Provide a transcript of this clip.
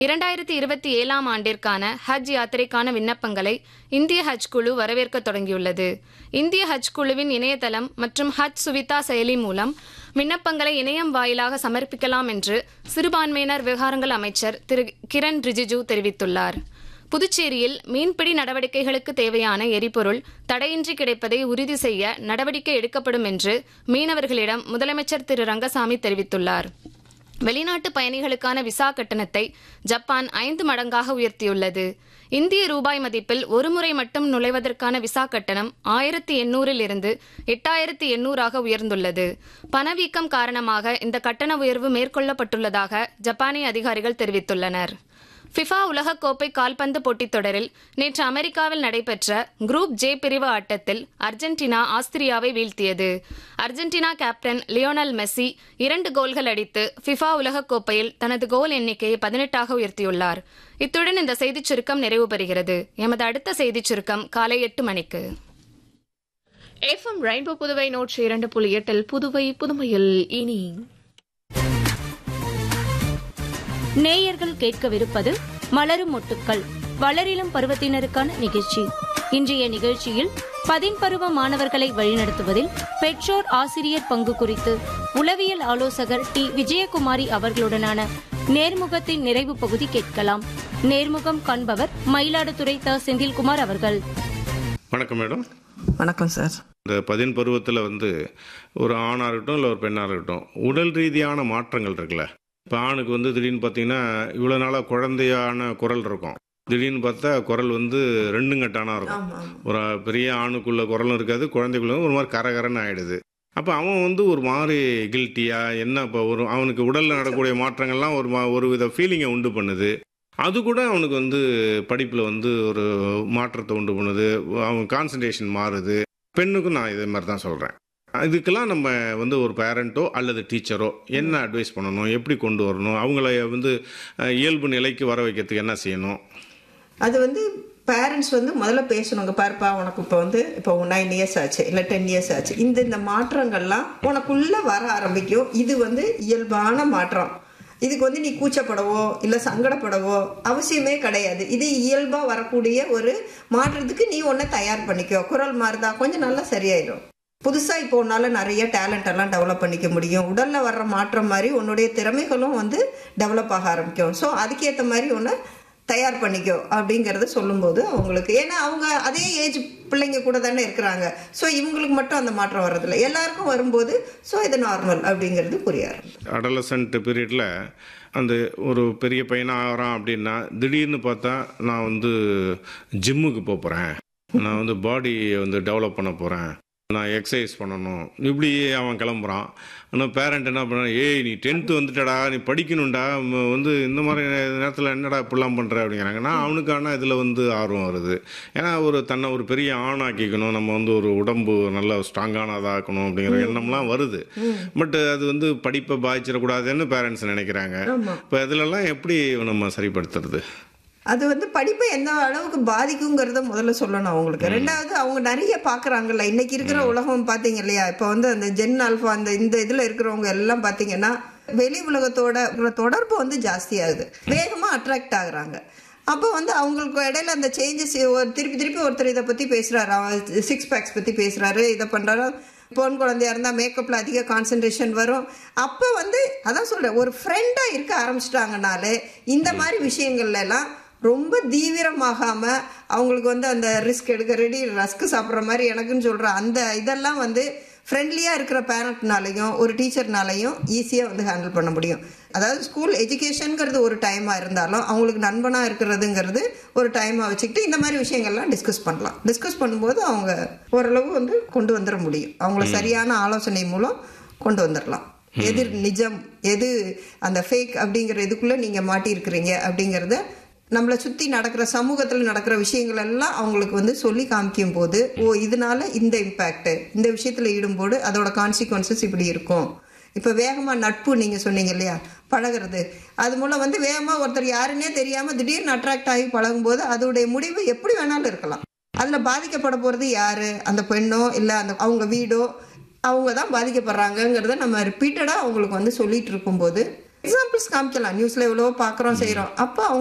இரண்டாயிரத்தி இருபத்தி ஏழாம் ஆண்டிற்கான ஹஜ் யாத்திரைக்கான விண்ணப்பங்களை இந்திய ஹஜ் குழு வரவேற்க தொடங்கியுள்ளது இந்திய ஹஜ் குழுவின் இணையதளம் மற்றும் ஹஜ் சுவிதா செயலி மூலம் விண்ணப்பங்களை இணையம் வாயிலாக சமர்ப்பிக்கலாம் என்று சிறுபான்மையினர் விவகாரங்கள் அமைச்சர் திரு கிரண் ரிஜிஜு தெரிவித்துள்ளார் புதுச்சேரியில் மீன்பிடி நடவடிக்கைகளுக்கு தேவையான எரிபொருள் தடையின்றி கிடைப்பதை உறுதி செய்ய நடவடிக்கை எடுக்கப்படும் என்று மீனவர்களிடம் முதலமைச்சர் திரு ரங்கசாமி தெரிவித்துள்ளார் வெளிநாட்டு பயணிகளுக்கான விசா கட்டணத்தை ஜப்பான் ஐந்து மடங்காக உயர்த்தியுள்ளது இந்திய ரூபாய் மதிப்பில் ஒருமுறை மட்டும் நுழைவதற்கான விசா கட்டணம் ஆயிரத்தி எண்ணூறில் இருந்து எட்டாயிரத்தி எண்ணூறாக உயர்ந்துள்ளது பணவீக்கம் காரணமாக இந்த கட்டண உயர்வு மேற்கொள்ளப்பட்டுள்ளதாக ஜப்பானிய அதிகாரிகள் தெரிவித்துள்ளனர் ஃபிஃபா உலகக்கோப்பை கால்பந்து போட்டித் தொடரில் நேற்று அமெரிக்காவில் நடைபெற்ற குரூப் ஜே பிரிவு ஆட்டத்தில் அர்ஜென்டினா ஆஸ்திரியாவை வீழ்த்தியது அர்ஜென்டினா கேப்டன் லியோனல் மெஸ்ஸி இரண்டு கோல்கள் அடித்து ஃபிஃபா உலகக்கோப்பையில் தனது கோல் எண்ணிக்கையை பதினெட்டாக உயர்த்தியுள்ளார் இத்துடன் இந்த செய்திச் சுருக்கம் நிறைவு பெறுகிறது எமது அடுத்த செய்திச் சுருக்கம் காலை எட்டு மணிக்கு எஃப்எம் ரெயின்போ புதுவை நூற்றி இரண்டு புள்ளி எட்டில் புதுவை புதுமையில் இனி நேயர்கள் கேட்கவிருப்பது மலரும் மொட்டுக்கள் வளரிளம் பருவத்தினருக்கான நிகழ்ச்சி இன்றைய நிகழ்ச்சியில் பதின்பருவ மாணவர்களை வழிநடத்துவதில் பெற்றோர் ஆசிரியர் பங்கு குறித்து உளவியல் ஆலோசகர் டி விஜயகுமாரி அவர்களுடனான நேர்முகத்தின் நிறைவு பகுதி கேட்கலாம் நேர்முகம் காண்பவர் மயிலாடுதுறை த செந்தில்குமார் அவர்கள் வணக்கம் மேடம் வணக்கம் சார் இந்த பதின் பருவத்தில் வந்து ஒரு ஆணாக இருக்கட்டும் இல்லை ஒரு பெண்ணாக இருக்கட்டும் உடல் ரீதியான மாற்றங்கள் இருக்குல்ல இப்போ ஆணுக்கு வந்து திடீர்னு பார்த்தீங்கன்னா இவ்வளோ நாளாக குழந்தையான குரல் இருக்கும் திடீர்னு பார்த்தா குரல் வந்து ரெண்டுங்கட்டானா இருக்கும் ஒரு பெரிய ஆணுக்குள்ள குரலும் இருக்காது குழந்தைக்குள்ள ஒரு மாதிரி கரகரன்னு ஆயிடுது அப்போ அவன் வந்து ஒரு மாதிரி கில்ட்டியா என்ன இப்போ ஒரு அவனுக்கு உடலில் நடக்கக்கூடிய மாற்றங்கள்லாம் ஒரு மா ஒரு வித ஃபீலிங்கை உண்டு பண்ணுது அது கூட அவனுக்கு வந்து படிப்பில் வந்து ஒரு மாற்றத்தை உண்டு பண்ணுது அவன் கான்சன்ட்ரேஷன் மாறுது பெண்ணுக்கும் நான் இதே மாதிரி தான் சொல்கிறேன் இதுக்கெல்லாம் நம்ம வந்து ஒரு பேரண்ட்டோ அல்லது டீச்சரோ என்ன அட்வைஸ் பண்ணணும் எப்படி கொண்டு வரணும் அவங்கள வந்து அஹ், இயல்பு நிலைக்கு வர வைக்கிறதுக்கு என்ன செய்யணும் அது வந்து பேரண்ட்ஸ் வந்து முதல்ல பேசணுங்க பாருப்பா உனக்கு இப்போ வந்து இப்போ நைன் இயர்ஸ் ஆச்சு இல்லை டென் இயர்ஸ் ஆச்சு இந்த இந்த மாற்றங்கள்லாம் உனக்குள்ள வர ஆரம்பிக்கும் இது வந்து இயல்பான மாற்றம் இதுக்கு வந்து நீ கூச்சப்படவோ இல்லை சங்கடப்படவோ அவசியமே கிடையாது இது இயல்பாக வரக்கூடிய ஒரு மாற்றத்துக்கு நீ ஒன்றை தயார் பண்ணிக்கோ குரல் மாறுதா கொஞ்சம் நல்லா சரியாயிடும் புதுசாக இப்போ உன்னால் நிறைய டேலண்ட் எல்லாம் டெவலப் பண்ணிக்க முடியும் உடலில் வர்ற மாற்றம் மாதிரி உன்னுடைய திறமைகளும் வந்து டெவலப் ஆக ஆரம்பிக்கும் ஸோ அதுக்கேற்ற மாதிரி ஒன்று தயார் பண்ணிக்கோ அப்படிங்கிறத சொல்லும்போது அவங்களுக்கு ஏன்னா அவங்க அதே ஏஜ் பிள்ளைங்க கூட தானே இருக்கிறாங்க ஸோ இவங்களுக்கு மட்டும் அந்த மாற்றம் வர்றதில்ல எல்லாருக்கும் வரும்போது ஸோ இது நார்மல் அப்படிங்கிறது புரிய ஆரம்பிக்கும் அடலசன்ட் பீரியடில் அந்த ஒரு பெரிய பையனாக ஆகிறான் அப்படின்னா திடீர்னு பார்த்தா நான் வந்து ஜிம்முக்கு போக போகிறேன் நான் வந்து பாடியை வந்து டெவலப் பண்ண போகிறேன் நான் எக்ஸசைஸ் பண்ணணும் இப்படி அவன் கிளம்புறான் ஆனால் பேரண்ட் என்ன பண்ணுறான் ஏய் நீ டென்த்து வந்துட்டடா நீ படிக்கணும்டா ம- வந்து இந்த மாதிரி நேரத்தில் என்னடா இப்படிலாம் பண்ணுற அப்படிங்கிறாங்க நான் அவனுக்கான இதில் வந்து ஆர்வம் வருது ஏன்னா ஒரு தன்னை ஒரு பெரிய ஆணாக்கிக்கணும் நம்ம வந்து ஒரு உடம்பு நல்ல ஸ்ட்ராங்கானதாக்கணும் அப்படிங்கிற எண்ணம்லாம் வருது பட் அது வந்து படிப்பை பாதிச்சிடக்கூடாதுன்னு பேரண்ட்ஸ் நினைக்கிறாங்க இப்போ இதிலெல்லாம் எப்படி நம்ம சரிப்படுத்துறது அது வந்து படிப்பை எந்த அளவுக்கு பாதிக்குங்கிறத முதல்ல சொல்லணும் அவங்களுக்கு ரெண்டாவது அவங்க நிறைய பார்க்குறாங்கல்ல இன்னைக்கு இருக்கிற உலகம் பார்த்தீங்க இல்லையா இப்போ வந்து அந்த ஜென் ஆல்ஃபா அந்த இந்த இதில் இருக்கிறவங்க எல்லாம் பார்த்தீங்கன்னா வெளி உலகத்தோட இருக்கிற தொடர்பு வந்து ஜாஸ்தியாகுது வேகமாக அட்ராக்ட் ஆகுறாங்க அப்போ வந்து அவங்களுக்கு இடையில அந்த சேஞ்சஸ் திருப்பி திருப்பி ஒருத்தர் இதை பற்றி பேசுகிறாரு அவன் சிக்ஸ் பேக்ஸ் பற்றி பேசுகிறாரு இதை பண்ணுறாரு பொன் குழந்தையா இருந்தால் மேக்கப்பில் அதிக கான்சென்ட்ரேஷன் வரும் அப்போ வந்து அதான் சொல்கிறேன் ஒரு ஃப்ரெண்டாக இருக்க ஆரம்பிச்சிட்டாங்கனாலே இந்த மாதிரி விஷயங்கள்ல எல்லாம் ரொம்ப தீவிரமாகாம அவங்களுக்கு வந்து அந்த ரிஸ்க் எடுக்க ரெடி ரஸ்க் சாப்பிட்ற மாதிரி எனக்குன்னு சொல்ற அந்த இதெல்லாம் வந்து ஃப்ரெண்ட்லியாக இருக்கிற பேரண்ட்னாலையும் ஒரு டீச்சர்னாலையும் ஈஸியாக வந்து ஹேண்டில் பண்ண முடியும் அதாவது ஸ்கூல் எஜுகேஷனுங்கிறது ஒரு டைமாக இருந்தாலும் அவங்களுக்கு நண்பனாக இருக்கிறதுங்கிறது ஒரு டைமாக வச்சுக்கிட்டு இந்த மாதிரி விஷயங்கள்லாம் டிஸ்கஸ் பண்ணலாம் டிஸ்கஸ் பண்ணும்போது அவங்க ஓரளவு வந்து கொண்டு வந்துட முடியும் அவங்கள சரியான ஆலோசனை மூலம் கொண்டு வந்துடலாம் எது நிஜம் எது அந்த ஃபேக் அப்படிங்கிற இதுக்குள்ளே நீங்கள் மாட்டியிருக்கிறீங்க அப்படிங்கிறத நம்மளை சுற்றி நடக்கிற சமூகத்தில் நடக்கிற விஷயங்கள் எல்லாம் அவங்களுக்கு வந்து சொல்லி காமிக்கும் போது ஓ இதனால இந்த இம்பேக்ட் இந்த விஷயத்தில் ஈடும்போது அதோட கான்சிக்வன்சஸ் இப்படி இருக்கும் இப்போ வேகமாக நட்பு நீங்கள் சொன்னீங்க இல்லையா பழகுறது அது மூலம் வந்து வேகமாக ஒருத்தர் யாருன்னே தெரியாமல் திடீர்னு அட்ராக்ட் ஆகி பழகும்போது அதோடைய முடிவு எப்படி வேணாலும் இருக்கலாம் அதில் பாதிக்கப்பட போகிறது யாரு அந்த பெண்ணோ இல்லை அந்த அவங்க வீடோ அவங்க தான் பாதிக்கப்படுறாங்கங்கிறத நம்ம ரிப்பீட்டடாக அவங்களுக்கு வந்து சொல்லிட்டு இருக்கும்போது எக்ஸாம்பிள்ஸ் காமிக்கலாம் நியூஸ்ல எவ்வளவோ பாக்குறோம் செய்றோம் அப்போ